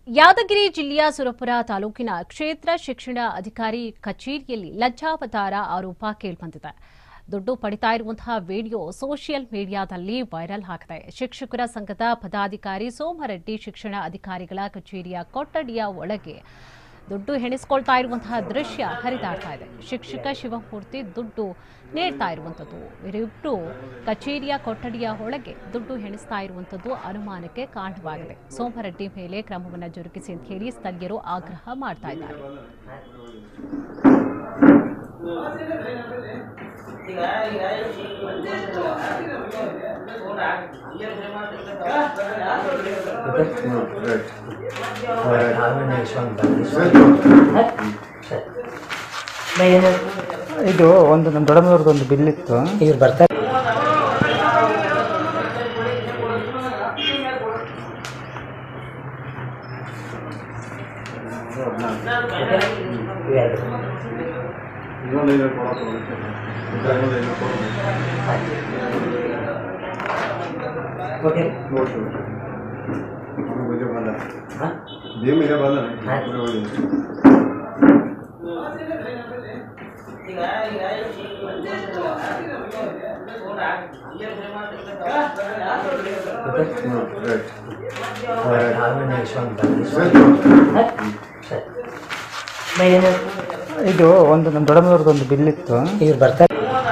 ಯಾದಗಿರಿ ಜಿಲ್ಲೆಯ ಸುರಪುರ ತಾಲೂಕಿನ ಕ್ಷೇತ್ರ ಶಿಕ್ಷಣ ಅಧಿಕಾರಿ ಕಚೇರಿಯಲ್ಲಿ ಲಜ್ಜಾವತಾರ ಆರೋಪ ಕೇಳಿಬಂದಿದೆ ದುಡ್ಡು ಪಡಿತಾ ಇರುವಂತಹ ವಿಡಿಯೋ ಸೋಷಿಯಲ್ ಮೀಡಿಯಾದಲ್ಲಿ ವೈರಲ್ ಆಗಿದೆ ಶಿಕ್ಷಕರ ಸಂಘದ ಪದಾಧಿಕಾರಿ ಸೋಮರೆಡ್ಡಿ ಶಿಕ್ಷಣ ಅಧಿಕಾರಿಗಳ ಕಚೇರಿಯ ಕೊಠಡಿಯ ಒಳಗೆ ದುಡ್ಡು ಹೆಣಿಸ್ಕೊಳ್ತಾ ಇರುವಂತಹ ದೃಶ್ಯ ಹರಿದಾಡ್ತಾ ಇದೆ ಶಿಕ್ಷಕ ಶಿವಮೂರ್ತಿ ದುಡ್ಡು ನೀಡ್ತಾ ಇರುವಂಥದ್ದು ಇವರಿಬ್ಬರು ಕಚೇರಿಯ ಕೊಠಡಿಯ ಒಳಗೆ ದುಡ್ಡು ಹೆಣಿಸ್ತಾ ಇರುವಂಥದ್ದು ಅನುಮಾನಕ್ಕೆ ಕಾರಣವಾಗಿದೆ ಸೋಮರೆಡ್ಡಿ ಮೇಲೆ ಕ್ರಮವನ್ನು ಜರುಗಿಸಿ ಅಂತ ಹೇಳಿ ಸ್ಥಳೀಯರು ಆಗ್ರಹ ಮಾಡ್ತಾ ಇದ್ದಾರೆ ಇದು ಒಂದು ನಮ್ಮ ದೊಡ್ಡಮ್ಮವ್ರದ್ದು ಒಂದು ಬಿಲ್ ಇತ್ತು ಇವ್ರು ಬರ್ತಾರೆ ಇವೆರಡು ಓಕೆ ಹಾಂ ಇದು ಒಂದು ನಮ್ಮ ದೊಡ್ಡಮ್ಮವ್ರದ್ದು ಒಂದು ಬಿಲ್ ಇತ್ತು ಇವ್ರು ಬರ್ತಾರೆ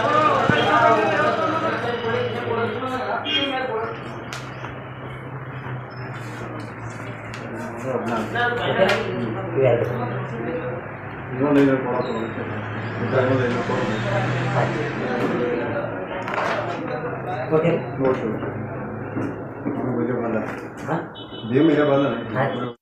ಇವೆರಡು ಓಕೆ ಹಾಂ ಬಂದ ಹಾಂ